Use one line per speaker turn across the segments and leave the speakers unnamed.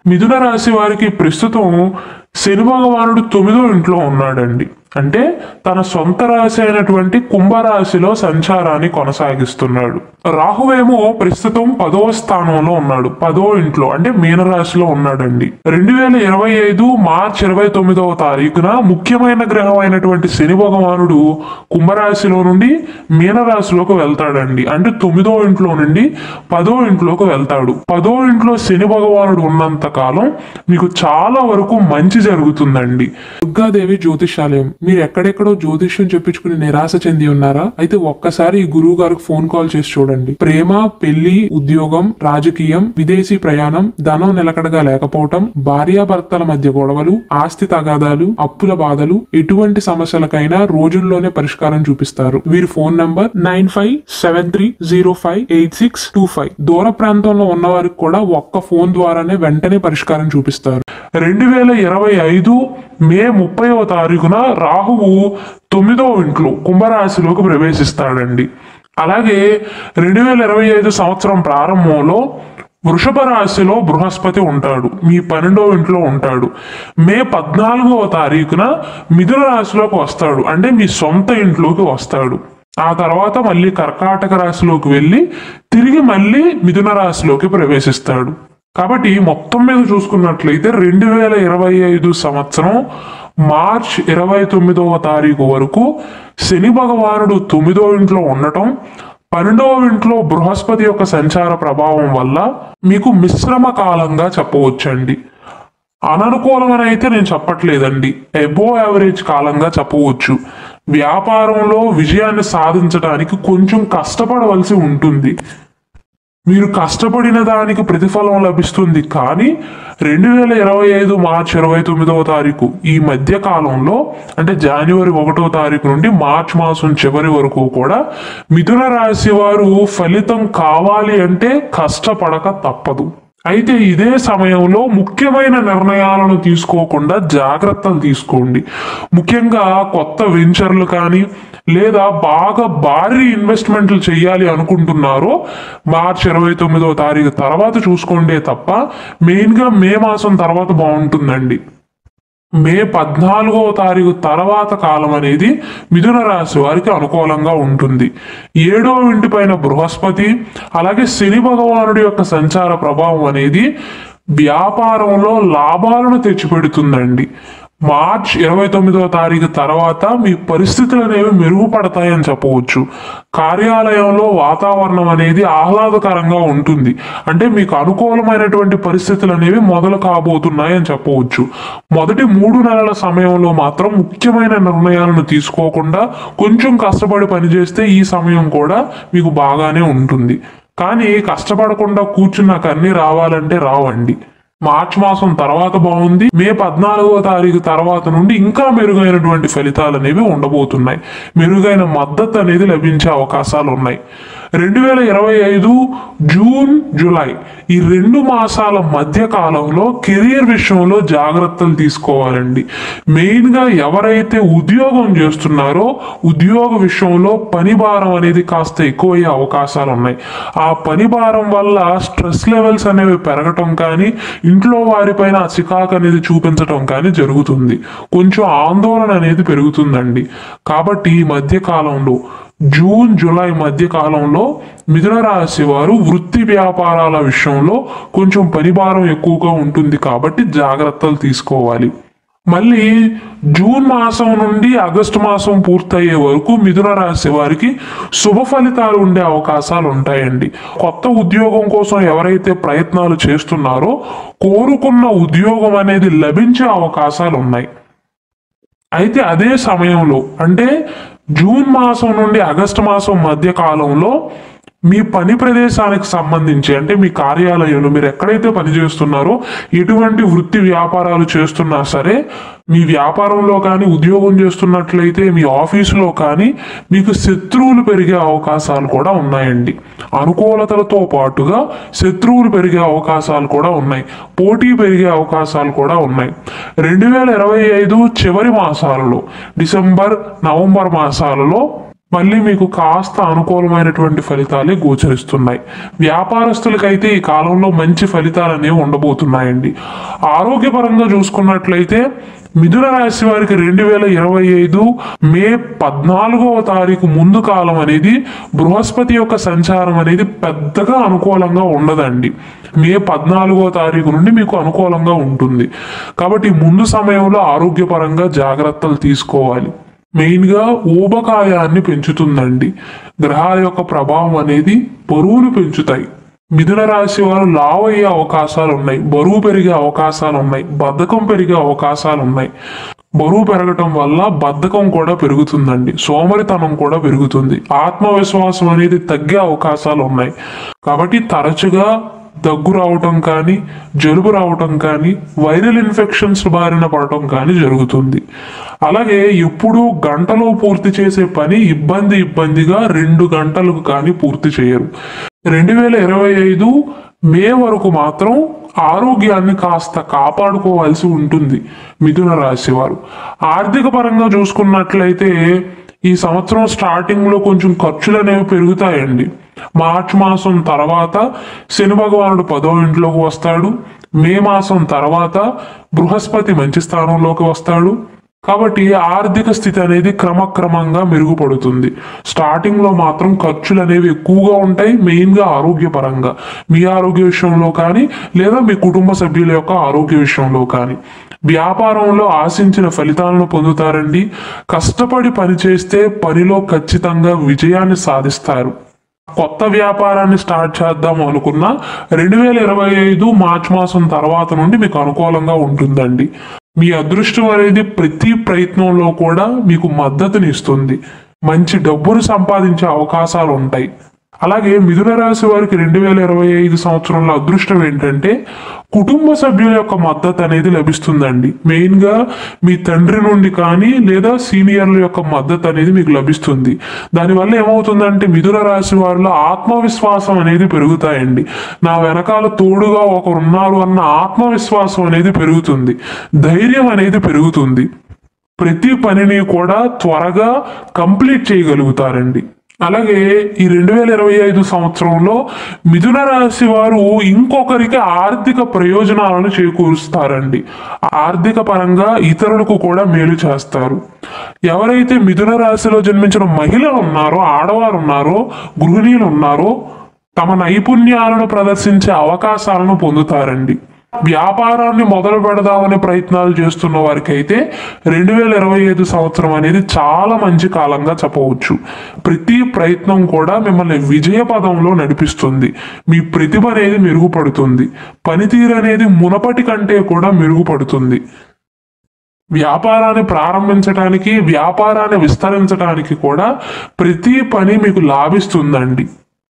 మిథున రాశి వారికి ప్రస్తుతం శని భగవానుడు తొమ్మిదో ఇంట్లో ఉన్నాడండి అంటే తన సొంత రాశి అయినటువంటి కుంభరాశిలో సంచారాన్ని కొనసాగిస్తున్నాడు రాహువేమో ప్రస్తుతం పదవ స్థానంలో ఉన్నాడు పదో ఇంట్లో అంటే మీనరాశిలో ఉన్నాడండి రెండు వేల ఇరవై ఐదు మార్చ్ ఇరవై తొమ్మిదవ తారీఖున ముఖ్యమైన గ్రహం అయినటువంటి శని భగవానుడు కుంభరాశిలో నుండి మీనరాశిలోకి వెళ్తాడండి అంటే తొమ్మిదో ఇంట్లో నుండి పదో ఇంట్లోకి వెళ్తాడు పదో ఇంట్లో శని భగవానుడు ఉన్నంత కాలం మీకు చాలా వరకు మంచి జరుగుతుందండి దుర్గాదేవి జ్యోతిషాలయం మీరు ఎక్కడెక్కడో జ్యోతిష్యం చెప్పించుకుని నిరాశ చెంది ఉన్నారా అయితే ఒక్కసారి ఈ గురువు గారికి ఫోన్ కాల్ చేసి చూడండి ప్రేమ పెళ్లి ఉద్యోగం రాజకీయం విదేశీ ప్రయాణం ధనం నిలకడగా లేకపోవటం భార్యాభర్తల మధ్య గొడవలు ఆస్తి తగాదాలు అప్పుల బాధలు ఎటువంటి సమస్యలకైనా రోజుల్లోనే పరిష్కారం చూపిస్తారు వీరి phone number nine five seven three zero five eight six two five దూర ప్రాంతంలో ఉన్న వారికి కూడా ఒక్క ఫోన్ ద్వారానే వెంటనే పరిష్కారం చూపిస్తారు రెండు వేల ఇరవై ఐదు మే ముప్పైవ తారీఖున రాహువు తొమ్మిదవ ఇంట్లో కుంభరాశిలోకి ప్రవేశిస్తాడండి అలాగే రెండు వేల ఇరవై ఐదు సంవత్సరం ప్రారంభంలో వృషభ రాశిలో బృహస్పతి ఉంటాడు మీ పన్నెండవ ఇంట్లో ఉంటాడు మే పద్నాలుగవ తారీఖున మిథున రాశిలోకి వస్తాడు అంటే మీ సొంత ఇంట్లోకి వస్తాడు ఆ తర్వాత మళ్ళీ కర్కాటక రాశిలోకి వెళ్ళి తిరిగి మళ్ళీ మిథున రాశిలోకి ప్రవేశిస్తాడు కాబట్టి మొత్తం మీద చూసుకున్నట్లయితే రెండు వేల ఇరవై ఐదు సంవత్సరం మార్చ్ ఇరవై తొమ్మిదవ తారీఖు వరకు శని భగవానుడు తొమ్మిదో ఇంట్లో ఉండటం పన్నెండవ ఇంట్లో బృహస్పతి యొక్క సంచార ప్రభావం వల్ల మీకు మిశ్రమ కాలంగా చెప్పవచ్చండి అననుకూలమని అయితే నేను చెప్పట్లేదండి ఎబో యావరేజ్ కాలంగా చెప్పవచ్చు వ్యాపారంలో విజయాన్ని సాధించడానికి కొంచెం కష్టపడవలసి ఉంటుంది మీరు కష్టపడిన దానికి ప్రతిఫలం లభిస్తుంది కానీ రెండు వేల ఇరవై ఐదు మార్చ్ ఇరవై తొమ్మిదవ తారీఖు ఈ మధ్య కాలంలో అంటే జనవరి ఒకటో తారీఖు నుండి మార్చ్ మాసం చివరి వరకు కూడా మిథున రాశి వారు ఫలితం కావాలి అంటే కష్టపడక తప్పదు అయితే ఇదే సమయంలో ముఖ్యమైన నిర్ణయాలను తీసుకోకుండా జాగ్రత్తలు తీసుకోండి ముఖ్యంగా కొత్త వెంచర్లు కానీ లేదా బాగా భారీ ఇన్వెస్ట్మెంట్లు చేయాలి అనుకుంటున్నారో మార్చ్ ఇరవై తొమ్మిదవ తారీఖు తర్వాత చూసుకోండి తప్ప మెయిన్గా మే మాసం తర్వాత బాగుంటుందండి మే పద్నాలుగవ తారీఖు తర్వాత కాలం అనేది మిథున రాశి వారికి అనుకూలంగా ఉంటుంది ఏడవ ఇంటి పైన బృహస్పతి అలాగే శని భగవానుడి యొక్క సంచార ప్రభావం అనేది వ్యాపారంలో లాభాలను తెచ్చిపెడుతుందండి మార్చ్ ఇరవై తొమ్మిదవ తారీఖు తర్వాత మీ పరిస్థితులు అనేవి మెరుగుపడతాయని చెప్పవచ్చు కార్యాలయంలో వాతావరణం అనేది ఆహ్లాదకరంగా ఉంటుంది అంటే మీకు అనుకూలమైనటువంటి పరిస్థితులు అనేవి మొదలు కాబోతున్నాయని చెప్పవచ్చు మొదటి మూడు నెలల సమయంలో మాత్రం ముఖ్యమైన నిర్ణయాలను తీసుకోకుండా కొంచెం కష్టపడి పనిచేస్తే ఈ సమయం కూడా మీకు బాగానే ఉంటుంది కానీ కష్టపడకుండా కూర్చున్నాక అన్ని రావాలంటే రావండి మార్చ్ మాసం తర్వాత బాగుంది మే పద్నాలుగవ తారీఖు తర్వాత నుండి ఇంకా మెరుగైనటువంటి ఫలితాలు అనేవి ఉండబోతున్నాయి మెరుగైన మద్దతు అనేది లభించే అవకాశాలు ఉన్నాయి రెండు వేల ఇరవై ఐదు జూన్ జూలై ఈ రెండు మాసాల మధ్య కాలంలో కెరీర్ విషయంలో జాగ్రత్తలు తీసుకోవాలండి మెయిన్గా ఎవరైతే ఉద్యోగం చేస్తున్నారో ఉద్యోగ విషయంలో పని భారం అనేది కాస్త ఎక్కువయ్యే అవకాశాలు ఉన్నాయి ఆ పని భారం వల్ల స్ట్రెస్ లెవెల్స్ అనేవి పెరగటం కానీ ఇంట్లో వారిపైన ఆ చికాకు అనేది చూపించటం కానీ జరుగుతుంది కొంచెం ఆందోళన అనేది పెరుగుతుందండి కాబట్టి ఈ మధ్య కాలంలో జూన్ జూలై మధ్య కాలంలో మిథున రాశి వారు వృత్తి వ్యాపారాల విషయంలో కొంచెం పనిభారం ఎక్కువగా ఉంటుంది కాబట్టి జాగ్రత్తలు తీసుకోవాలి మళ్ళీ జూన్ మాసం నుండి ఆగస్టు మాసం పూర్తయ్యే వరకు మిథున రాశి వారికి శుభ ఫలితాలు ఉండే అవకాశాలు ఉంటాయండి కొత్త ఉద్యోగం కోసం ఎవరైతే ప్రయత్నాలు చేస్తున్నారో కోరుకున్న ఉద్యోగం అనేది లభించే అవకాశాలు ఉన్నాయి అయితే అదే సమయంలో అంటే జూన్ మాసం నుండి ఆగస్టు మాసం మధ్య కాలంలో మీ పని ప్రదేశానికి సంబంధించి అంటే మీ కార్యాలయంలో మీరు ఎక్కడైతే పని చేస్తున్నారో ఎటువంటి వృత్తి వ్యాపారాలు చేస్తున్నా సరే మీ వ్యాపారంలో కానీ ఉద్యోగం చేస్తున్నట్లయితే మీ ఆఫీసులో కానీ మీకు శత్రువులు పెరిగే అవకాశాలు కూడా ఉన్నాయండి అనుకూలతలతో పాటుగా శత్రువులు పెరిగే అవకాశాలు కూడా ఉన్నాయి పోటీ పెరిగే అవకాశాలు కూడా ఉన్నాయి రెండు వేల ఇరవై ఐదు చివరి మాసాలలో డిసెంబర్ నవంబర్ మాసాలలో మళ్ళీ మీకు కాస్త అనుకూలమైనటువంటి ఫలితాలే గోచరిస్తున్నాయి వ్యాపారస్తులకైతే ఈ కాలంలో మంచి ఫలితాలు అనేవి ఉండబోతున్నాయండి ఆరోగ్యపరంగా చూసుకున్నట్లయితే మిథున రాశి వారికి రెండు వేల ఇరవై ఐదు మే పద్నాలుగవ తారీఖు ముందు కాలం అనేది బృహస్పతి యొక్క సంచారం అనేది పెద్దగా అనుకూలంగా ఉండదండి మే పద్నాలుగో తారీఖు నుండి మీకు అనుకూలంగా ఉంటుంది కాబట్టి ముందు సమయంలో ఆరోగ్యపరంగా జాగ్రత్తలు తీసుకోవాలి మెయిన్గా ఊబకాయాన్ని పెంచుతుందండి గ్రహాల యొక్క ప్రభావం అనేది బరువును పెంచుతాయి మిథున రాశి వారు లావ్ అయ్యే అవకాశాలు ఉన్నాయి బరువు పెరిగే అవకాశాలు ఉన్నాయి బద్ధకం పెరిగే అవకాశాలు ఉన్నాయి బరువు పెరగటం వల్ల బద్ధకం కూడా పెరుగుతుందండి సోమరితనం కూడా పెరుగుతుంది ఆత్మవిశ్వాసం అనేది తగ్గే అవకాశాలు ఉన్నాయి కాబట్టి తరచుగా దగ్గు రావటం కానీ జలుబు రావటం కానీ వైరల్ ఇన్ఫెక్షన్స్ బారిన పడటం కానీ జరుగుతుంది అలాగే ఎప్పుడూ గంటలో పూర్తి చేసే పని ఇబ్బంది ఇబ్బందిగా రెండు గంటలకు కానీ పూర్తి చేయరు రెండు వేల ఇరవై ఐదు మే వరకు మాత్రం ఆరోగ్యాన్ని కాస్త కాపాడుకోవాల్సి ఉంటుంది మిథున రాశి వారు ఆర్థిక పరంగా చూసుకున్నట్లయితే ఈ సంవత్సరం స్టార్టింగ్ లో కొంచెం ఖర్చులు అనేవి పెరుగుతాయండి మార్చ్ మాసం తర్వాత శని భగవానుడు పదో ఇంట్లోకి వస్తాడు మే మాసం తర్వాత బృహస్పతి మంచి స్థానంలోకి వస్తాడు కాబట్టి ఆర్థిక స్థితి అనేది క్రమక్రమంగా మెరుగుపడుతుంది స్టార్టింగ్ లో మాత్రం ఖర్చులు అనేవి ఎక్కువగా ఉంటాయి మెయిన్ గా ఆరోగ్యపరంగా మీ ఆరోగ్య విషయంలో కానీ లేదా మీ కుటుంబ సభ్యుల యొక్క ఆరోగ్య విషయంలో కానీ వ్యాపారంలో ఆశించిన ఫలితాలను పొందుతారండి కష్టపడి పనిచేస్తే పనిలో ఖచ్చితంగా విజయాన్ని సాధిస్తారు కొత్త వ్యాపారాన్ని స్టార్ట్ చేద్దాం అనుకున్న రెండు వేల ఇరవై ఐదు మార్చ్ మాసం తర్వాత నుండి మీకు అనుకూలంగా ఉంటుందండి మీ అదృష్టం అనేది ప్రతి ప్రయత్నంలో కూడా మీకు మద్దతునిస్తుంది మంచి డబ్బును సంపాదించే అవకాశాలు ఉంటాయి అలాగే మిథున రాశి వారికి రెండు వేల ఇరవై ఐదు సంవత్సరంలో అదృష్టం ఏంటంటే కుటుంబ సభ్యుల యొక్క మద్దతు అనేది లభిస్తుందండి మెయిన్ గా మీ తండ్రి నుండి కానీ లేదా సీనియర్ల యొక్క మద్దతు అనేది మీకు లభిస్తుంది దానివల్ల ఏమవుతుందంటే మిథున రాశి వారిలో ఆత్మవిశ్వాసం అనేది పెరుగుతాయండి నా వెనకాల తోడుగా ఒకరు ఉన్నారు అన్న ఆత్మవిశ్వాసం అనేది పెరుగుతుంది ధైర్యం అనేది పెరుగుతుంది ప్రతి పనిని కూడా త్వరగా కంప్లీట్ చేయగలుగుతారండి అలాగే ఈ రెండు వేల ఇరవై ఐదు సంవత్సరంలో మిథున రాశి వారు ఇంకొకరికి ఆర్థిక ప్రయోజనాలను చేకూరుస్తారండి ఆర్థిక పరంగా ఇతరులకు కూడా మేలు చేస్తారు ఎవరైతే మిథున రాశిలో జన్మించిన మహిళలు ఉన్నారో ఆడవారు ఉన్నారో గృహిణీలు ఉన్నారో తమ నైపుణ్యాలను ప్రదర్శించే అవకాశాలను పొందుతారండి వ్యాపారాన్ని మొదలు పెడదామనే ప్రయత్నాలు చేస్తున్న వారికి అయితే రెండు వేల ఇరవై ఐదు సంవత్సరం అనేది చాలా మంచి కాలంగా చెప్పవచ్చు ప్రతి ప్రయత్నం కూడా మిమ్మల్ని విజయ పదంలో నడిపిస్తుంది మీ ప్రతిభ అనేది మెరుగుపడుతుంది పనితీరు అనేది మునపటి కంటే కూడా మెరుగుపడుతుంది వ్యాపారాన్ని ప్రారంభించడానికి వ్యాపారాన్ని విస్తరించడానికి కూడా ప్రతి పని మీకు లాభిస్తుందండి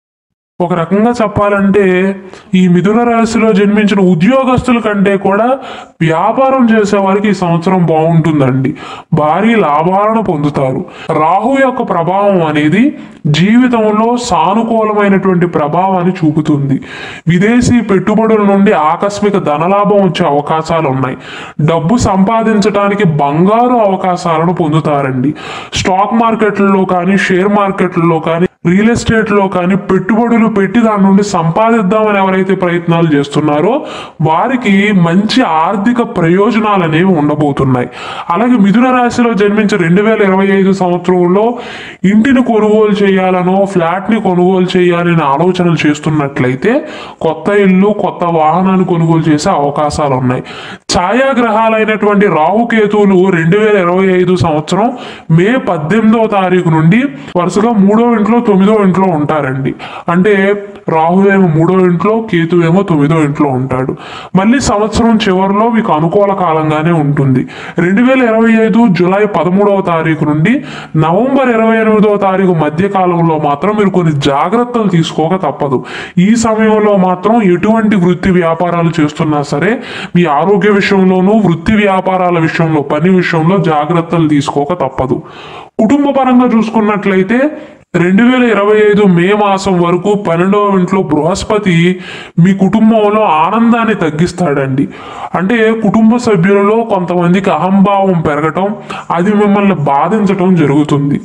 ఒక రకంగా చెప్పాలంటే ఈ మిథున రాశిలో జన్మించిన ఉద్యోగస్తుల కంటే కూడా వ్యాపారం చేసే వారికి ఈ సంవత్సరం బాగుంటుందండి భారీ లాభాలను పొందుతారు రాహు యొక్క ప్రభావం అనేది జీవితంలో సానుకూలమైనటువంటి ప్రభావాన్ని చూపుతుంది విదేశీ పెట్టుబడుల నుండి ఆకస్మిక ధనలాభం వచ్చే అవకాశాలు ఉన్నాయి డబ్బు సంపాదించడానికి బంగారు అవకాశాలను పొందుతారండి స్టాక్ మార్కెట్లలో కానీ షేర్ మార్కెట్లలో కానీ రియల్ ఎస్టేట్ లో కానీ పెట్టుబడులు పెట్టి దాని నుండి సంపాదిద్దామని ఎవరైతే ప్రయత్నాలు చేస్తున్నారో వారికి మంచి ఆర్థిక ప్రయోజనాలు అనేవి ఉండబోతున్నాయి అలాగే మిథున రాశిలో జన్మించిన రెండు వేల ఇరవై ఐదు సంవత్సరంలో ఇంటిని కొనుగోలు చేయాలనో ఫ్లాట్ ని కొనుగోలు చేయాలని ఆలోచనలు చేస్తున్నట్లయితే కొత్త ఇల్లు కొత్త వాహనాన్ని కొనుగోలు చేసే అవకాశాలు ఉన్నాయి ఛాయాగ్రహాలైనటువంటి రాహుకేతువులు రెండు వేల ఇరవై ఐదు సంవత్సరం మే పద్దెనిమిదవ తారీఖు నుండి వరుసగా మూడో ఇంట్లో తొమ్మిదో ఇంట్లో ఉంటారండి అంటే రాహు ఏమో మూడో ఇంట్లో కేతు ఏమో తొమ్మిదో ఇంట్లో ఉంటాడు మళ్ళీ సంవత్సరం చివరిలో మీకు అనుకూల కాలంగానే ఉంటుంది రెండు వేల ఇరవై ఐదు జూలై పదమూడవ తారీఖు నుండి నవంబర్ ఇరవై ఎనిమిదవ తారీఖు మధ్య కాలంలో మాత్రం మీరు కొన్ని జాగ్రత్తలు తీసుకోక తప్పదు ఈ సమయంలో మాత్రం ఎటువంటి వృత్తి వ్యాపారాలు చేస్తున్నా సరే మీ ఆరోగ్య విషయంలోనూ వృత్తి వ్యాపారాల విషయంలో పని విషయంలో జాగ్రత్తలు తీసుకోక తప్పదు కుటుంబ పరంగా చూసుకున్నట్లయితే రెండు వేల ఇరవై ఐదు మే మాసం వరకు పన్నెండవ ఇంట్లో బృహస్పతి మీ కుటుంబంలో ఆనందాన్ని తగ్గిస్తాడండి అంటే కుటుంబ సభ్యులలో కొంతమందికి అహంభావం పెరగటం అది మిమ్మల్ని బాధించటం జరుగుతుంది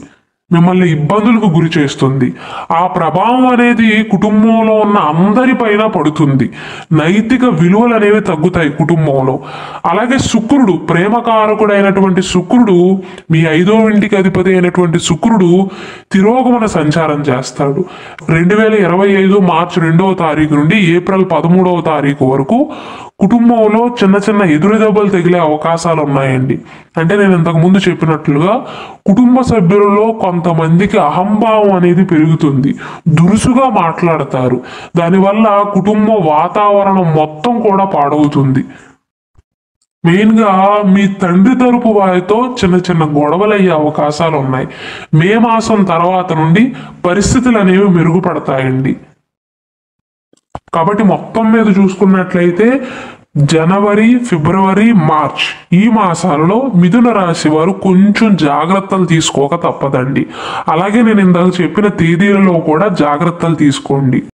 మిమ్మల్ని ఇబ్బందులకు గురి చేస్తుంది ఆ ప్రభావం అనేది కుటుంబంలో ఉన్న అందరిపైన పడుతుంది నైతిక విలువలు అనేవి తగ్గుతాయి కుటుంబంలో అలాగే శుక్రుడు ప్రేమకారకుడైనటువంటి శుక్రుడు మీ ఐదో ఇంటికి అధిపతి అయినటువంటి శుక్రుడు తిరోగమన సంచారం చేస్తాడు రెండు వేల ఇరవై ఐదు మార్చి రెండవ తారీఖు నుండి ఏప్రిల్ పదమూడవ తారీఖు వరకు కుటుంబంలో చిన్న చిన్న ఎదురు దెబ్బలు తగిలే అవకాశాలు ఉన్నాయండి అంటే నేను ఇంతకు ముందు చెప్పినట్లుగా కుటుంబ సభ్యులలో కొంతమందికి అహంభావం అనేది పెరుగుతుంది దురుసుగా మాట్లాడతారు దానివల్ల కుటుంబ వాతావరణం మొత్తం కూడా పాడవుతుంది మెయిన్గా మీ తండ్రి తరపు వారితో చిన్న చిన్న గొడవలు అయ్యే అవకాశాలు ఉన్నాయి మే మాసం తర్వాత నుండి పరిస్థితులు అనేవి మెరుగుపడతాయండి కాబట్టి మొత్తం మీద చూసుకున్నట్లయితే జనవరి ఫిబ్రవరి మార్చ్ ఈ మాసాలలో మిథున రాశి వారు కొంచెం జాగ్రత్తలు తీసుకోక తప్పదండి అలాగే నేను ఇందాక చెప్పిన తేదీలలో కూడా జాగ్రత్తలు తీసుకోండి